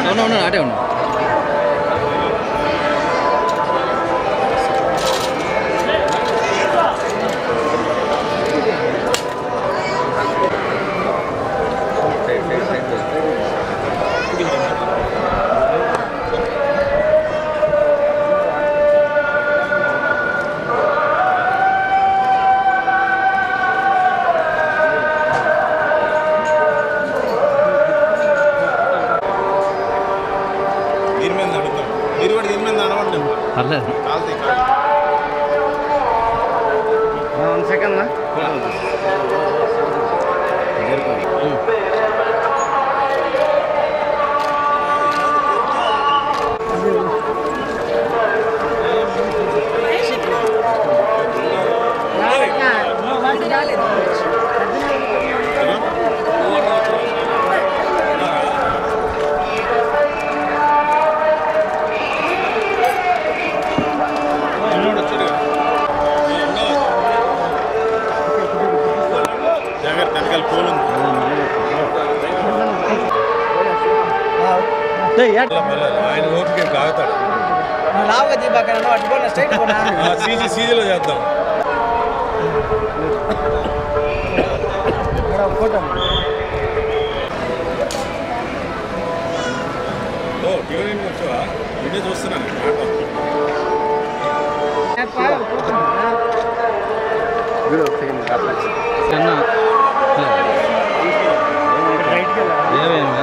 అవును అవును అటే ఉండు దీని మీద నడుద్దాం మీరు కూడా దీని మీద నడవండి పర్లేదు కాల్తీ కాల్తీ వన్ సెకండ్ జాగ్రత్త వెనకాల పూలు ఉంది పర్లేదు. ఆయన ఓపిక కాగుతాడు లావుగా దీపాకరణ అట్టుకోండి స్ట్రైట్ పోనా సీజీ సీజీలో చేద్దాం ఫోటో ఓ టీవీ వచ్చావా వీడియో చూస్తున్నాను అన్న ఏమేమి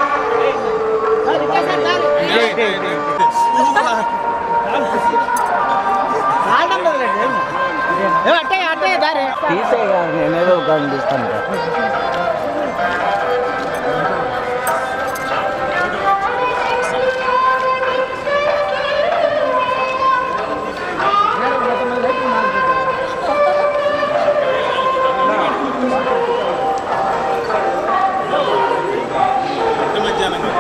తీసే నేనేదో ఒక తీస్తాను ఇంటి మధ్యాహ్నం కదా.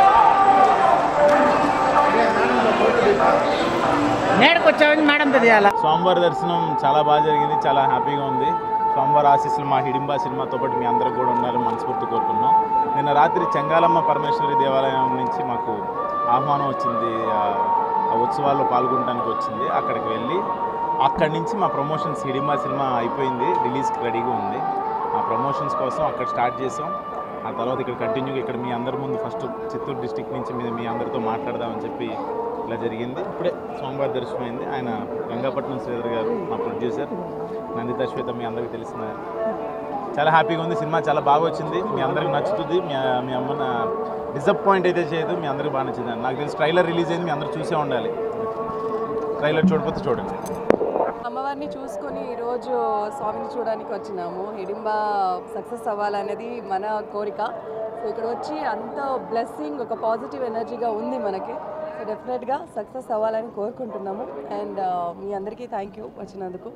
నేడుకు వచ్చామని మేడం తెలియాల స్వామివారి దర్శనం చాలా బాగా జరిగింది చాలా హ్యాపీగా ఉంది స్వామివారి ఆశీస్సులు మా హిడింబా సినిమాతో పాటు మీ అందరికి కూడా ఉండాలని మనస్ఫూర్తి కోరుకున్నాం నిన్న రాత్రి చెంగాలమ్మ పరమేశ్వరి దేవాలయం నుంచి మాకు ఆహ్వానం వచ్చింది ఆ ఆ ఉత్సవాల్లో పాల్గొనడానికి వచ్చింది అక్కడికి వెళ్ళి అక్కడి నుంచి మా ప్రమోషన్స్ హిడింబా సినిమా అయిపోయింది రిలీజ్కి రెడీగా ఉంది ఆ ప్రమోషన్స్ కోసం అక్కడ స్టార్ట్ చేసాం ఆ తర్వాత ఇక్కడ కంటిన్యూగా ఇక్కడ మీ అందరి ముందు ఫస్ట్ చిత్తూరు డిస్టిక్ నుంచి మీ మీ అందరితో మాట్లాడదామని చెప్పి ఇలా జరిగింది ఇప్పుడే సోమవారం దర్శనమైంది ఆయన గంగాపట్నం శ్రీధర్ గారు మా ప్రొడ్యూసర్ నందిత శ్వేత మీ అందరికీ తెలిసిన చాలా హ్యాపీగా ఉంది సినిమా చాలా బాగా వచ్చింది మీ అందరికి నచ్చుతుంది మీ మీ అమ్మ డిసప్పాయింట్ అయితే చేయదు మీ అందరికి బాగా నచ్చింది నాకు తెలిసి ట్రైలర్ రిలీజ్ అయింది మీ అందరూ చూసే ఉండాలి ట్రైలర్ చూడకపోతే చూడండి అమ్మవారిని చూసుకొని ఈరోజు స్వామిని చూడడానికి వచ్చినాము హిడింబా సక్సెస్ అవ్వాలనేది మన కోరిక సో ఇక్కడ వచ్చి అంత బ్లెస్సింగ్ ఒక పాజిటివ్ ఎనర్జీగా ఉంది మనకి సో డెఫినెట్గా సక్సెస్ అవ్వాలని కోరుకుంటున్నాము అండ్ మీ అందరికీ థ్యాంక్ యూ వచ్చినందుకు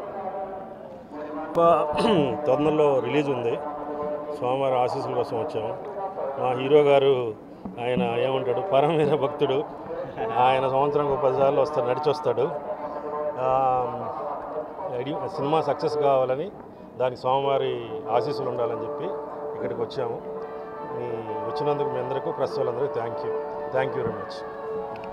తొందరలో రిలీజ్ ఉంది సోమవారం ఆశీస్సుల కోసం వచ్చాము మా హీరో గారు ఆయన ఏమంటాడు పరమవీర భక్తుడు ఆయన సంవత్సరం ఒక పదిసార్లు వస్తాడు నడిచి వస్తాడు ఆ, ఎడి- సినిమా సక్సెస్ కావాలని దానికి స్వామివారి ఆశీస్సులు ఉండాలని చెప్పి ఇక్కడికి వచ్చాము మీ వచ్చినందుకు మీ అందరికీ ప్రెస్ వాళ్ళందరికీ thank you thank you very much